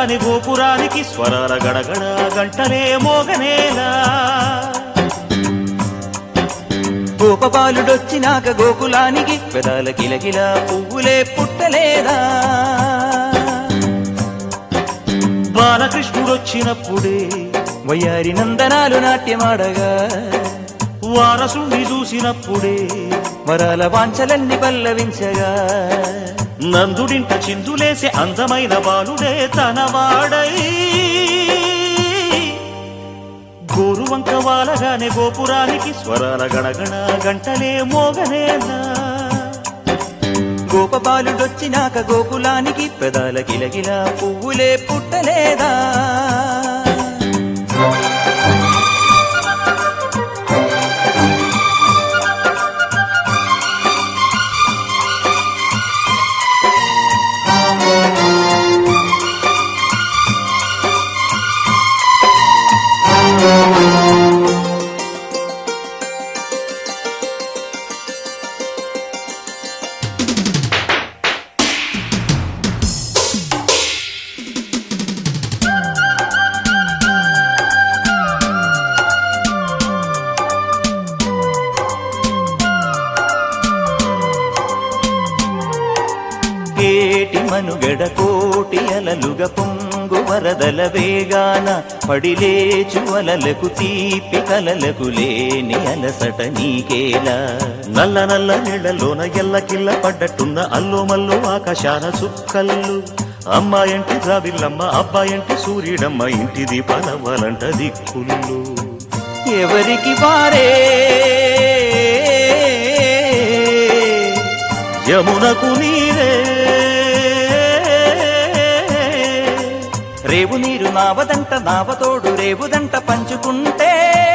వాలగాని గోపురానికి స్వరాల గడగడ గంటలే మోగనేలా గోపబాలుడొచ్చినాక గోకులానికి పెదాల కిలకిల పువ్వులే పుట్టలేదా బాలకృష్ణుడొచ్చినప్పుడే వయ్యారి నందనాలు నాట్యమాడగా వారసుని చూసినప్పుడే వరాల వాంఛలన్నీ పల్లవించగా నందుడింట చిందులేసే అందమైన బాలుడే తనవాడై గోరువంక వాలగానే గోపురానికి స్వరాల గణగణ గంటలే మోగనేలా గోపబాలుడొచ్చినాక గోకులానికి పెదాల కిలకిల పువ్వులే పుట్టలేదా కేటి మనుగడ కోటి అలలుగ పొంగు వరదల వేగాన పడిలేచు అలలకు తీపి కలలకు లేని అలసట నీకేలా నల్ల నల్ల నీళ్లలోన ఎల్లకిల్ల పడ్డట్టున్న అల్లు మల్లు ఆకాశాన చుక్కల్లు అమ్మాయంటి ద్రావిల్లమ్మ అబ్బాయంటి సూర్యుడమ్మ ఇంటి దీపాలవ్వాలంట దిక్కులు ఎవరికి వారే యమునకు నీరే రేవు నీరు నావదంట నావతోడు రేవుదంట పంచుకుంటే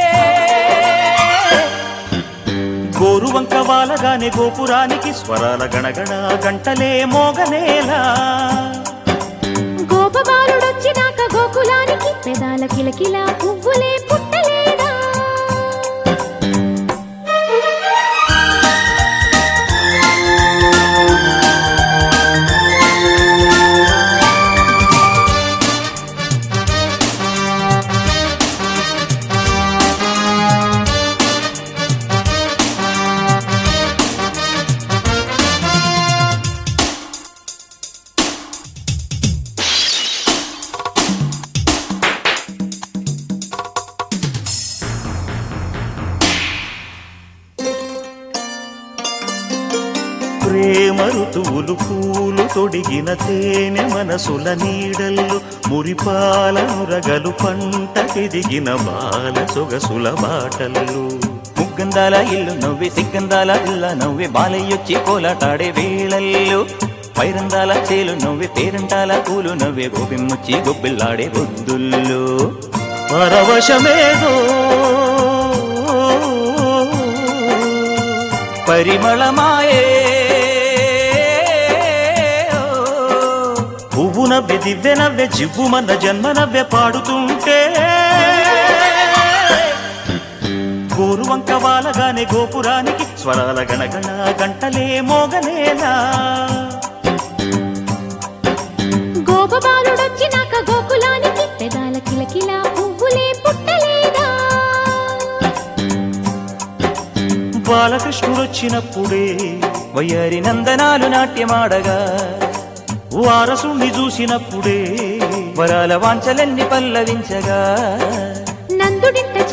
గోరువంక వాలగానే గోపురానికి స్వరాల గణగణ గంటలే మోగనేలా గోపబాలుడొచ్చినాక గోకులానికి పెదాల కిలకిల పువ్వులే పుట్టలేదా ప్రేమ ఋతువులు పూలు తొడిగిన తేనె మనసుల నీడల్లు మురిపాల నురగలు పంట ఎదిగిన బాల సొగసుల బాటల్లు ముగ్గందాల ఇల్లు నవ్వి సిగ్గందాల ఇల్ల నవ్వి బాలయ్యొచ్చి కోలాటాడే వేళల్లో పైరందాల చేలు నవ్వి పేరంటాల పూలు నవ్వే గోపిమ్మొచ్చి గొబ్బిల్లాడే బొద్దుల్లో పరవశమేదో పరిమళమాయే పువ్వు నవ్వె దివ్య నవ్వె జివ్వుమన్న జన్మ నవ్వె పాడుతుంటే గోరువంక వాలగానే గోపురానికి స్వరాల గణగణ గంటలే మోగనేలా గోపబాలుడొచ్చినాక గోకులానికి పెదాల కిలకిల పువ్వులే పుట్టలేదా బాలకృష్ణుడొచ్చినప్పుడే వయ్యారి నందనాలు నాట్యమాడగా వారసుణ్ణి చూసినప్పుడే వరాల వాంఛలన్నీ పల్లవించగా నందుడింట